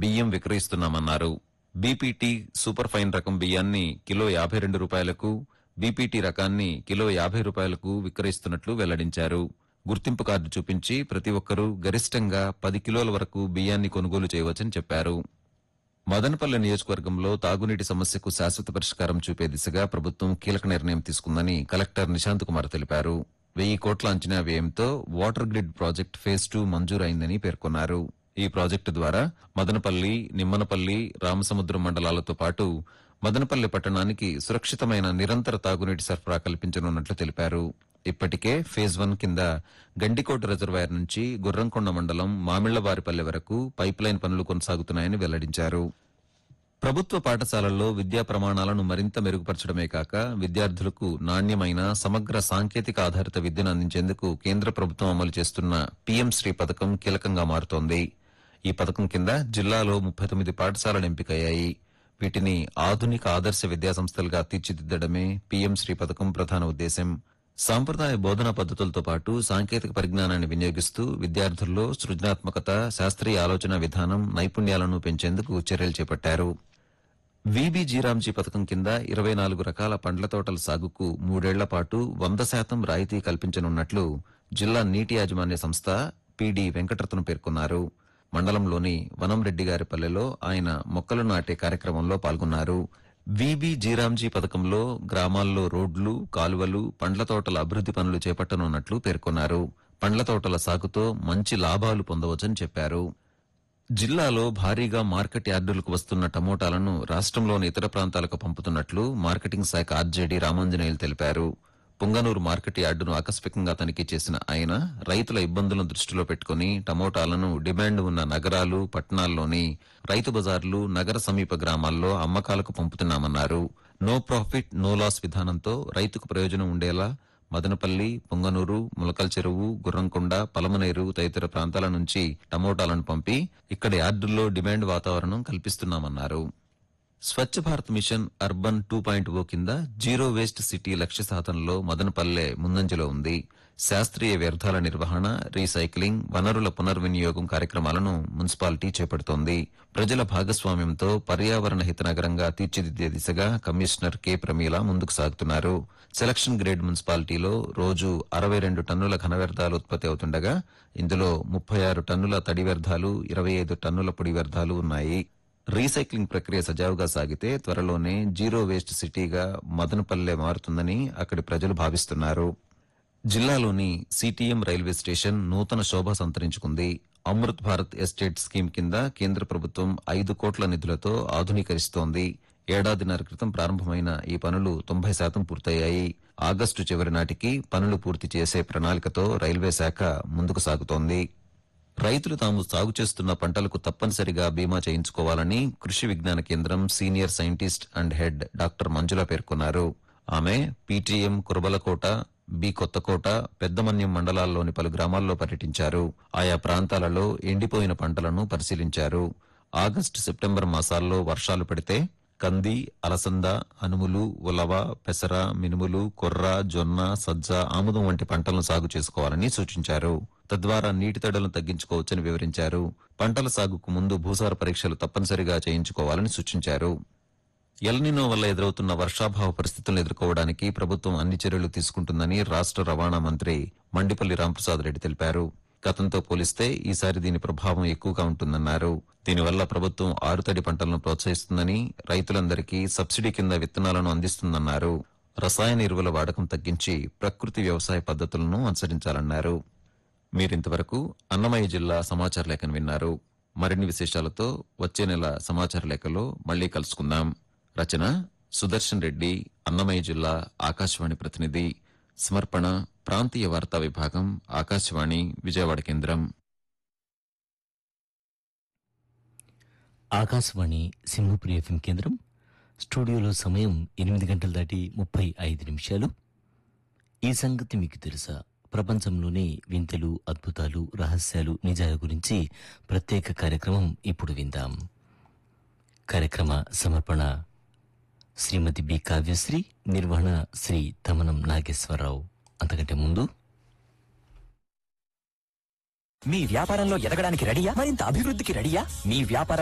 బియ్యం విక్రయిస్తున్నామన్నారు BPT super fine రకం బియ్యాన్ని కిలో యాభై రెండు రూపాయలకు బీపీటీ రకాన్ని కిలో యాభై రూపాయలకు విక్రయిస్తున్నట్లు వెల్లడించారు గుర్తింపు కార్డు చూపించి ప్రతి ఒక్కరూ గరిష్టంగా పది కిలోల వరకు బియ్యాన్ని కొనుగోలు చేయవచ్చని చెప్పారు మదనపల్లె నియోజకవర్గంలో తాగునీటి సమస్యకు శాశ్వత పరిష్కారం చూపే దిశగా ప్రభుత్వం కీలక నిర్ణయం తీసుకుందని కలెక్టర్ నిశాంత్ కుమార్ తెలిపారు వెయ్యి కోట్ల అంచనా వ్యయంతో water grid project phase two మంజూరైందని పేర్కొన్నారు ఈ ప్రాజెక్టు ద్వారా మదనపల్లి నిమ్మనపల్లి రామసముద్రం మండలాలతో పాటు మదనపల్లి పట్టణానికి సురక్షితమైన నిరంతర తాగునీటి సరఫరా కల్పించనున్నట్లు తెలిపారు ఇప్పటికే ఫేజ్ వన్ కింద గండికోట రిజర్వాయర్ నుంచి గుర్రంకొండ మండలం మామిళ్లవారిపల్లె వరకు పైప్ లైన్ పనులు కొనసాగుతున్నాయని వెల్లడించారు ప్రభుత్వ పాఠశాలల్లో విద్యా ప్రమాణాలను మరింత మెరుగుపరచడమే కాక విద్యార్థులకు నాణ్యమైన సమగ్ర సాంకేతిక ఆధారిత విద్యను అందించేందుకు కేంద్ర ప్రభుత్వం అమలు చేస్తున్న పీఎం శ్రీ పథకం కీలకంగా మారుతోంది ఈ పథకం కింద జిల్లాలో ముప్పై తొమ్మిది పాఠశాలలు ఎంపికయ్యాయి వీటిని ఆధునిక ఆదర్శ విద్యా సంస్థలుగా తీర్చిదిద్దడమే పీఎం శ్రీ పథకం ప్రధాన ఉద్దేశం సాంప్రదాయ బోధనా పద్ధతులతో పాటు సాంకేతిక పరిజ్ఞానాన్ని వినియోగిస్తూ విద్యార్థుల్లో సృజనాత్మకత శాస్త్రీయ ఆలోచన విధానం నైపుణ్యాలను పెంచేందుకు చర్యలు చేపట్టారు వీబీ జీరాంజీ పథకం కింద ఇరవై నాలుగు రకాల పండ్ల తోటల సాగుకు మూడేళ్ల పాటు వంద శాతం రాయితీ కల్పించనున్నట్లు జిల్లా నీటి యాజమాన్య సంస్థ పీడీ వెంకటరత్నం పేర్కొన్నారు మండలంలోని వనంరెడ్డి గారి పల్లెలో ఆయన మొక్కలు నాటే కార్యక్రమంలో పాల్గొన్నారు వీబీ జీరాంజీ పథకంలో గ్రామాల్లో రోడ్లు కాలువలు పండ్ల తోటల అభివృద్ది పనులు చేపట్టనున్నట్లు పేర్కొన్నారు పండ్ల తోటల సాగుతో మంచి లాభాలు పొందవచ్చని చెప్పారు జిల్లాలో భారీగా మార్కెట్ యార్డులకు వస్తున్న టమోటాలను రాష్ట్రంలోని ఇతర ప్రాంతాలకు పంపుతున్నట్లు మార్కెటింగ్ శాఖ ఆర్జేడీ రామాంజనేయులు తెలిపారు పుంగనూరు మార్కెట్ యార్డును ఆకస్మికంగా తనిఖీ చేసిన ఆయన రైతుల ఇబ్బందులను దృష్టిలో పెట్టుకుని టమోటాలను డిమాండ్ ఉన్న నగరాలు పట్టణాల్లోని రైతు బజార్లు నగర సమీప గ్రామాల్లో అమ్మకాలకు పంపుతున్నామన్నారు నో ప్రాఫిట్ నో లాస్ విధానంతో రైతుకు ప్రయోజనం ఉండేలా మదనపల్లి పొంగనూరు ములకల్ చెరువు గుర్రంకొండ పలమనేరు తదితర ప్రాంతాల నుంచి టమోటాలను పంపి ఇక్కడ యార్డుల్లో డిమాండ్ వాతావరణం కల్పిస్తున్నామన్నారు Swachh Bharat mission urban two point O కింద జీరో వేస్ట్ సిటీ లక్ష్య సాధనలో మదనపల్లె ముందంజలో ఉంది శాస్త్రీయ వ్యర్థాల నిర్వహణ రీసైక్లింగ్ వనరుల పునర్వినియోగం కార్యక్రమాలను మున్సిపాలిటీ చేపడుతోంది ప్రజల భాగస్వామ్యంతో పర్యావరణ హిత నగరంగా తీర్చిదిద్దే దిశగా కమిషనర్ కె ప్రమీల ముందుకు సాగుతున్నారు సెలక్షన్ గ్రేడ్ మున్సిపాలిటీలో రోజు అరవై రెండు టన్నుల ఘన వ్యర్థాలు ఉత్పత్తి అవుతుండగా ఇందులో ముప్పై ఆరు టన్నుల తడి వ్యర్థాలు ఇరవై ఐదు టన్నుల పొడి వ్యర్థాలు ఉన్నాయి రీసైక్లింగ్ ప్రక్రియ సజావుగా సాగితే త్వరలోనే జీరో వేస్ట్ సిటీగా మదనపల్లె మారుతుందని అక్కడి ప్రజలు భావిస్తున్నారు జిల్లాలోని సిటీఎం రైల్వే స్టేషన్ నూతన శోభ సంతరించుకుంది అమృత్ భారత్ ఎస్టేట్ స్కీమ్ కింద కేంద్ర ప్రభుత్వం ఐదు కోట్ల నిధులతో ఆధునీకరిస్తోంది ఏడాదిన్నర క్రితం ప్రారంభమైన ఈ పనులు తొంభై శాతం పూర్తయ్యాయి ఆగస్టు చివరి నాటికి పనులు పూర్తి చేసే ప్రణాళికతో రైల్వే శాఖ ముందుకు సాగుతోంది రైతులు తాము సాగు చేస్తున్న పంటలకు తప్పనిసరిగా బీమా చేయించుకోవాలని Krishi Vigyan Kendra senior scientist and head doctor Manjula పేర్కొన్నారు ఆమె పీటీఎం కురబలకోట బి కొత్తకోట పెద్దమన్యం మండలాల్లోని పలు గ్రామాల్లో పర్యటించారు ఆయా ప్రాంతాలలో ఎండిపోయిన పంటలను పరిశీలించారు ఆగస్టు సెప్టెంబర్ మాసాల్లో వర్షాలు పడితే కంది అలసంద అనుములు ఉలవ పెసర మినుములు కొర్ర జొన్న సజ్జ ఆముదం వంటి పంటలను సాగు చేసుకోవాలని సూచించారు తద్వారా నీటి తడులను తగ్గించుకోవచ్చని వివరించారు పంటల సాగుకు ముందు భూసార పరీక్షలు తప్పనిసరిగా చేయించుకోవాలని సూచించారు ఎల్నినో వల్ల ఎదురవుతున్న వర్షాభావ పరిస్థితులను ఎదుర్కోవడానికి ప్రభుత్వం అన్ని చర్యలు తీసుకుంటుందని రాష్ట్ర రవాణా మంత్రి మండిపల్లి రాంప్రసాద్ రెడ్డి తెలిపారు గతంతో పోలిస్తే ఈసారి దీని ప్రభావం ఎక్కువగా ఉంటుందన్నారు దీనివల్ల ప్రభుత్వం ఆరుతడి పంటలను ప్రోత్సహిస్తుందని రైతులందరికీ సబ్సిడీ కింద విత్తనాలను అందిస్తుందన్నారు రసాయన ఎరువుల వాడకం తగ్గించి ప్రకృతి వ్యవసాయ పద్ధతులను అనుసరించాలన్నారు మీరింతవరకు అన్నమయ్య జిల్లా సమాచార లేఖను విన్నారు మరిన్ని విశేషాలతో వచ్చే నెల సమాచార లేఖలో మళ్లీ కలుసుకుందాం రచన సుదర్శన్ రెడ్డి అన్నమయ్య జిల్లా ఆకాశవాణి ప్రతినిధి సమర్పణ ప్రాంతీయ వార్తా విభాగం ఆకాశవాణి విజయవాడ కేంద్రం ఆకాశవాణి సింహపురి ఎఫ్ఎం కేంద్రం స్టూడియోలో సమయం ఎనిమిది గంటలు దాటి ముప్పై ఐదు నిమిషాలు ఈ సంగతి మీకు తెలుసా ప్రపంచంలోని వింతలు అద్భుతాలు రహస్యాలు నిజాల గురించి ప్రత్యేక కార్యక్రమం ఇప్పుడు విందాం కార్యక్రమ సమర్పణ శ్రీమతి బి కావ్యశ్రీ నిర్వహణ శ్రీ తమనం నాగేశ్వరరావు అంతకంటే ముందు మీ వ్యాపారంలో ఎదగడానికి రెడీయా మరింత అభివృద్ధికి రెడీయా మీ వ్యాపారం